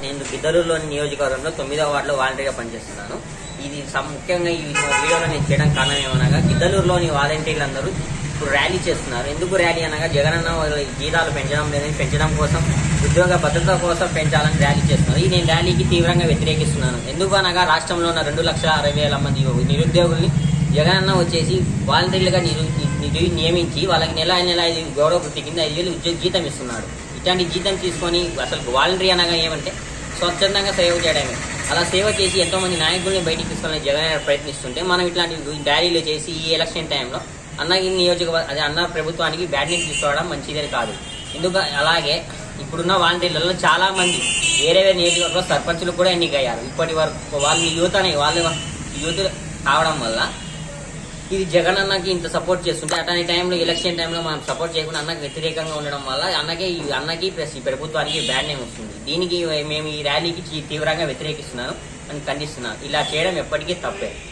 నేను గిద్దలూరులోని నియోజకవర్గంలో తొమ్మిదవ వార్డులో వాలంటీర్గా పనిచేస్తున్నాను ఇది సం- ముఖ్యంగా ఈ వీడియోలో నేను చేయడం కారణం ఏమనగా గిద్దలూరులోని వాలంటీర్లు అందరూ ఇప్పుడు ర్యాలీ చేస్తున్నారు ఎందుకు ర్యాలీ అనగా జగనన్న వాళ్ళ జీతాలు పెంచడం లేదని పెంచడం కోసం ఉద్యోగ భద్రత కోసం పెంచాలని ర్యాలీ చేస్తున్నారు ఈ నేను ర్యాలీకి తీవ్రంగా వ్యతిరేకిస్తున్నాను ఎందుకు అనగా రాష్ట్రంలో ఉన్న రెండు లక్షల అరవై వేల మంది నిరుద్యోగుల్ని జగనన్న వచ్చేసి వాలంటీర్లుగా నిరు నిరు- నియమించి వాళ్ళకి నెల నెల ఐదు గౌరవ వృత్తి కింద ఐదు వేలు ఉద్యోగ జీతం ఇస్తున్నాడు ఇట్లాంటి జీతం తీసుకొని అసలు వాలంటీర్ అనగా ఏమంటే స్వచ్ఛందంగా సేవ చేయడమే అలా సేవ చేసి ఎంతో మంది నాయకుల్ని బయటికి తీసుకెళ్ళని జగన్ గారు ప్రయత్నిస్తుంటే మనం ఇట్లాంటి ర్యాలీలు చేసి ఈ ఎలక్షన్ టైంలో అన్న ఈ నియోజకవర్గ అదే అన్న ప్రభుత్వానికి బ్యాడ్ న్యూస్ తీసుకోవడం మంచిదని కాదు ఎందుకు అలాగే ఇప్పుడున్న వాలంటీర్లలో చాలా మంది వేరే వేరే నియోజకవర్గంలో సర్పంచులు కూడా ఎన్నికయ్యారు ఇప్పటి వరకు వాళ్ళు యూత్ అనే వాళ్ళు యూత్ కావడం వల్ల ఇది జగన్ అన్నకి ఇంత సపోర్ట్ చేస్తుంటే అట్లాంటి టైంలో ఎలక్షన్ టైంలో మనం సపోర్ట్ చేయకుండా అన్నకి వ్యతిరేకంగా ఉండడం వల్ల అన్నకే ఈ అన్నకి ప్లస్ ఈ ప్రభుత్వానికి బ్యాడ్ నేమ్ వస్తుంది దీనికి మేము ఈ ర్యాలీకి తీ- తీవ్రంగా వ్యతిరేకిస్తున్నాను అని ఖండిస్తున్నాను ఇలా చేయడం ఎప్పటికీ తప్పే